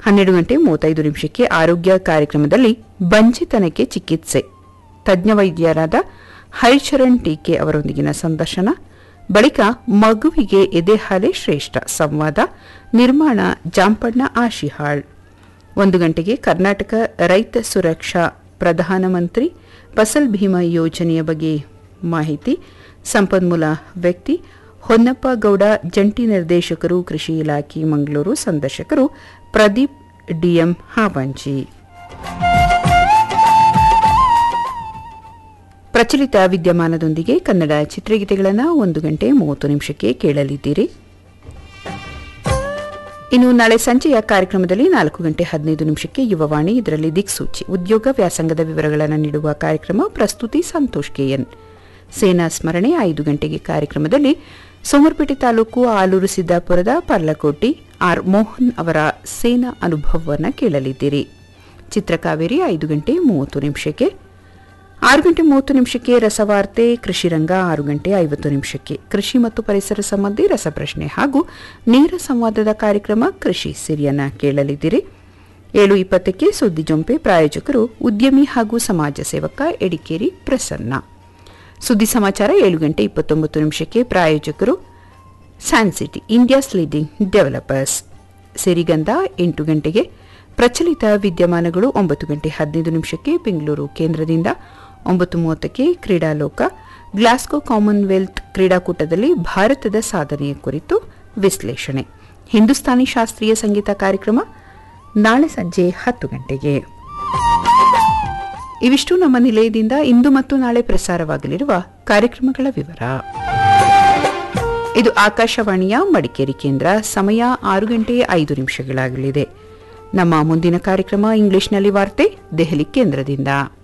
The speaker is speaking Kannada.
ಹನ್ನೆರಡು ಗಂಟೆ ಮೂವತ್ತೈದು ನಿಮಿಷಕ್ಕೆ ಆರೋಗ್ಯ ಕಾರ್ಯಕ್ರಮದಲ್ಲಿ ಬಂಜಿತನಕ್ಕೆ ಚಿಕಿತ್ಸೆ ತಜ್ಞ ವೈದ್ಯರಾದ ಹರಿಚರಣ್ ಟೀಕೆ ಅವರೊಂದಿಗಿನ ಸಂದರ್ಶನ ಬಳಿಕ ಮಗುವಿಗೆ ಎದೆಹಾಲೆ ಶ್ರೇಷ್ಠ ಸಂವಾದ ನಿರ್ಮಾಣ ಜಾಂಪಣ್ಣ ಆಶಿಹಾಳ್ ಒಂದು ಗಂಟೆಗೆ ಕರ್ನಾಟಕ ರೈತ ಸುರಕ್ಷಾ ಪ್ರಧಾನಮಂತ್ರಿ ಫಸಲ್ ಭೀಮಾ ಯೋಜನೆಯ ಬಗ್ಗೆ ಮಾಹಿತಿ ಸಂಪನ್ಮೂಲ ವ್ಯಕ್ತಿ ಹೊನ್ನಪ್ಪ ಗೌಡ ಜಂಟಿ ನಿರ್ದೇಶಕರು ಕೃಷಿ ಇಲಾಖೆ ಮಂಗಳೂರು ಸಂದರ್ಶಕರು ಪ್ರದೀಪ್ ಡಿಎಂ ಹಾವಂಜಿ ಪ್ರಚಲಿತ ವಿದ್ಯಮಾನದೊಂದಿಗೆ ಕನ್ನಡ ಚಿತ್ರಗೀತೆಗಳನ್ನು ಒಂದು ಗಂಟೆ ಮೂವತ್ತು ನಿಮಿಷಕ್ಕೆ ಕೇಳಲಿದ್ದೀರಿ ಇನ್ನು ನಾಳೆ ಸಂಜೆಯ ಕಾರ್ಯಕ್ರಮದಲ್ಲಿ ನಾಲ್ಕು ಗಂಟೆ ಹದಿನೈದು ನಿಮಿಷಕ್ಕೆ ಯುವವಾಣಿ ಇದರಲ್ಲಿ ದಿಕ್ಸೂಚಿ ಉದ್ಯೋಗ ವ್ಯಾಸಂಗದ ವಿವರಗಳನ್ನು ನೀಡುವ ಕಾರ್ಯಕ್ರಮ ಪ್ರಸ್ತುತಿ ಸಂತೋಷ್ ಕೆಎನ್ ಸೇನಾ ಸ್ಮರಣೆ ಐದು ಗಂಟೆಗೆ ಕಾರ್ಯಕ್ರಮದಲ್ಲಿ ಸೋಮರ್ಪೇಟೆ ತಾಲೂಕು ಆಲೂರು ಸಿದ್ದಾಪುರದ ಪರ್ಲಕೋಟಿ ಆರ್ ಮೋಹನ್ ಅವರ ಸೇನಾ ಅನುಭವವನ್ನು ಕೇಳಲಿದ್ದೀರಿ ಚಿತ್ರಕಾವೇರಿ ಐದು ಗಂಟೆ ಮೂವತ್ತು ನಿಮಿಷಕ್ಕೆ ಆರು ಗಂಟೆ ಮೂವತ್ತು ನಿಮಿಷಕ್ಕೆ ರಸವಾರ್ತೆ ಕೃಷಿ ರಂಗ ಆರು ಗಂಟೆ ಐವತ್ತು ನಿಮಿಷಕ್ಕೆ ಕೃಷಿ ಮತ್ತು ಪರಿಸರ ಸಂಬಂಧಿ ರಸಪ್ರಶ್ನೆ ಹಾಗೂ ನೇರ ಸಂವಾದದ ಕಾರ್ಯಕ್ರಮ ಕೃಷಿ ಸಿರಿಯನ್ನ ಕೇಳಲಿದ್ದೀರಿ ಏಳು ಇಪ್ಪತ್ತಕ್ಕೆ ಸುದ್ದಿ ಜೊಂಪೆ ಪ್ರಾಯೋಜಕರು ಉದ್ಯಮಿ ಹಾಗೂ ಸಮಾಜ ಸೇವಕ ಎಡಿಕೇರಿ ಪ್ರಸನ್ನ ಸುದ್ದಿ ಸಮಾಚಾರ ಏಳು ಗಂಟೆ ಇಪ್ಪತ್ತೊಂಬತ್ತು ನಿಮಿಷಕ್ಕೆ ಪ್ರಾಯೋಜಕರು ಸ್ಯಾನ್ಸಿಟಿ ಇಂಡಿಯಾಸ್ ಲೀಡಿಂಗ್ ಡೆವಲಪರ್ಸ್ ಸಿರಿಗಂಧ ಎಂಟು ಗಂಟೆಗೆ ಪ್ರಚಲಿತ ವಿದ್ಯಮಾನಗಳು ಒಂಬತ್ತು ಗಂಟೆ ಹದಿನೈದು ನಿಮಿಷಕ್ಕೆ ಬೆಂಗಳೂರು ಕೇಂದ್ರದಿಂದ ಒಂಬತ್ತು ಮೂವತ್ತಕ್ಕೆ ಕ್ರೀಡಾಲೋಕ ಗ್ಲಾಸ್ಗೋ ಕಾಮನ್ವೆಲ್ತ್ ಕ್ರೀಡಾಕೂಟದಲ್ಲಿ ಭಾರತದ ಸಾಧನೆಯ ಕುರಿತು ವಿಶ್ಲೇಷಣೆ ಹಿಂದೂಸ್ತಾನಿ ಶಾಸ್ತ್ರೀಯ ಸಂಗೀತ ಕಾರ್ಯಕ್ರಮ ನಾಳೆ ಸಂಜೆ ಹತ್ತು ಗಂಟೆಗೆ ಇವಿಷ್ಟು ನಮ್ಮ ನಿಲಯದಿಂದ ಇಂದು ಮತ್ತು ನಾಳೆ ಪ್ರಸಾರವಾಗಲಿರುವ ಕಾರ್ಯಕ್ರಮಗಳ ವಿವರ ಇದು ಆಕಾಶವಾಣಿಯ ಮಡಿಕೇರಿ ಕೇಂದ್ರ ಸಮಯ ಆರು ಗಂಟೆ ಐದು ನಿಮಿಷಗಳಾಗಲಿದೆ ನಮ್ಮ ಮುಂದಿನ ಕಾರ್ಯಕ್ರಮ ಇಂಗ್ಲಿಷ್ನಲ್ಲಿ ವಾರ್ತೆ ದೆಹಲಿ ಕೇಂದ್ರದಿಂದ